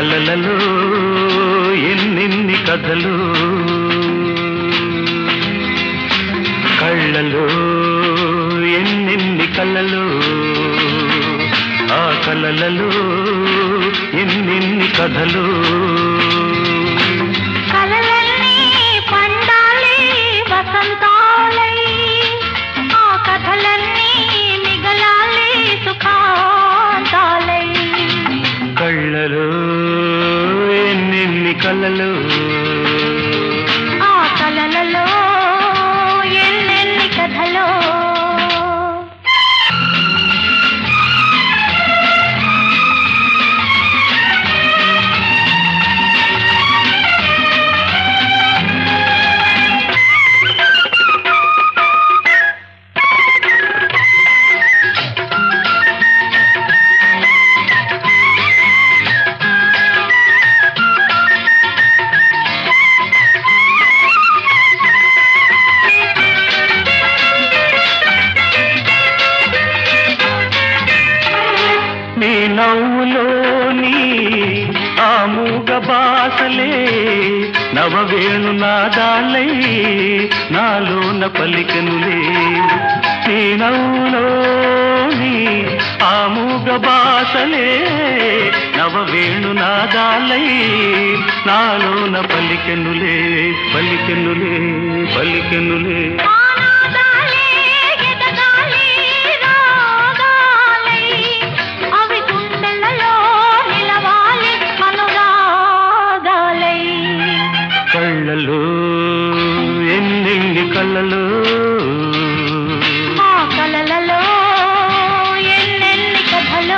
కలలలో ఎన్నెన్ని కథలు కళ్ళలో ఎన్నెన్ని కలలు ఆ కలలలో ఎన్నెన్ని కథలు కలలన్నీ పండాలి వసంతాలై ఆ కథలన్నీ మిగలాలి సుఖాంతాలై కళ్ళలో ఎన్నెన్ని కలలు ఆ కలలలో ఎన్నెన్ని కథలో నీ నవ్వులోని ఆ మూగ బాసలే నవవేణు నాదాలై నాలోన పలికెనులే నీ నవ్వులోని ఆ మూగ బాసలే నవవేణు నాదాలై నాలోన పలికెనులే పలికెనులే పలికెనులే ఆనాదాలే ఎదగాలి రాగాలై అవి గుండెలలో నిలవాలి అనురాగాలై కళ్ళలో ఎన్నెన్ని కళ్ళలో ఆ కలలలో ఎన్నెన్ని కథలో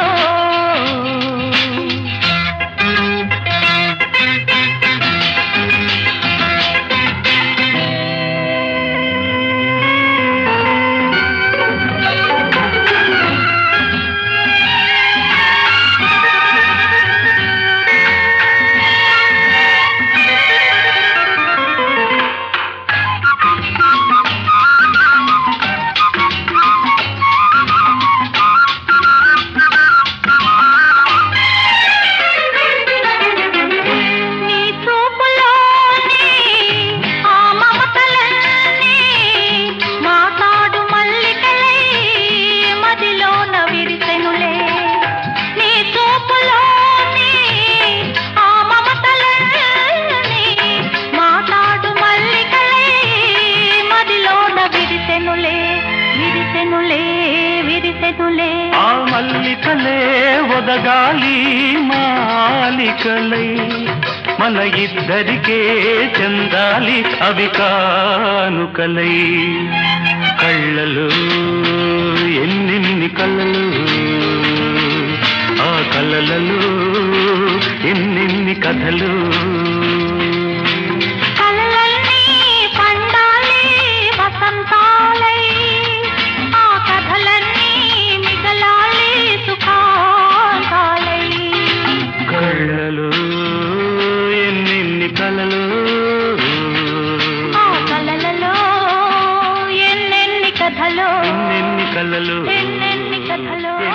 నీ చూపులోని ఆ మమతలన్నీ మాట్లాడు మల్లికలై మదిలోన విరిసెనులే నీ చూపులోని ఆ మమతలన్నీ మాట్లాడు మల్లికలై మదిలోన విరిసెనులే విరిసెనులే విరిసెనులే ఆ మల్లికలే ఒదగాలి మాలికలై మన ఇద్దరికే చెందాలి అవి కానుకలై కళ్ళలో ఎన్నెన్ని కళ్ళలు ఆ కళ్ళలలో ఎన్నెన్ని కథలు కలలన్నీ పండాలి వసంతాలై ఆ కథలన్నీ మిగలాలి సుఖాంతాలై కళ్ళలో ఎన్నెన్ని కలలు ఆ కలలలో ఎన్నెన్ని కథలో ఎన్నెన్ని కలలు ఎన్నెన్ని కథలో